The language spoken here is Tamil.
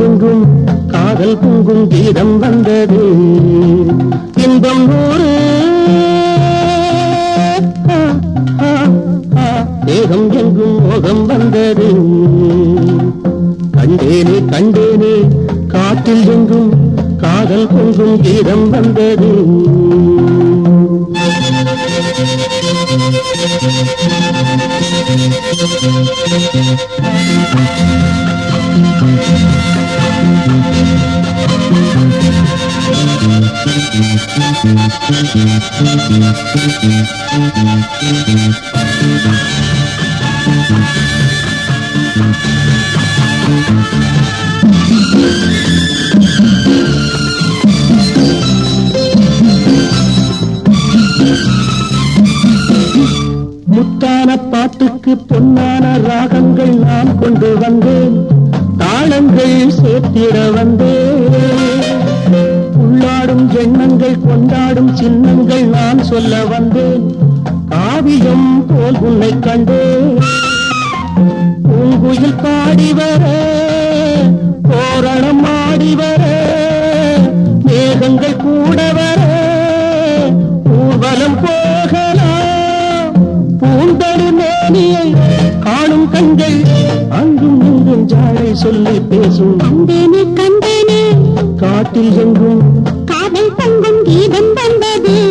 எங்கும் காதல் பொங்கும் கீதம் வந்தது இன்பம் நூறு ஆ, ஆ, ஆ, தேகம் எங்கும் மோகம் வந்தது கண்டேனே கண்டேனே காற்றில் எங்கும் காதல் பொங்கும் கீதம் வந்தது முத்தான பாட்டுக்கு பொன்னான ராகங்கள் நான் கொண்டு வந்தேன் தாளங்கள் சேர்த்திட வந்தேன் உள்ளாடும் எண்ணங்கள் கொண்டாடும் சின்னங்கள் நான் சொல்ல வந்தேன் காவியம் போல் உன்னை கண்டேன் பூங்குயில் பாடி வர தோரணம் ஆடி வர மேகங்கள் கூட வர ஊர்வலம் போகலாம் பூந்தடு மேனியை காணும் கண்கள் அங்கும் இங்கும் ஜாழை சொல்லி பேசும் கண்டேனே கண்டேனே காட்டில் எங்கும் காதல் தங்கும் கீதம் வந்தது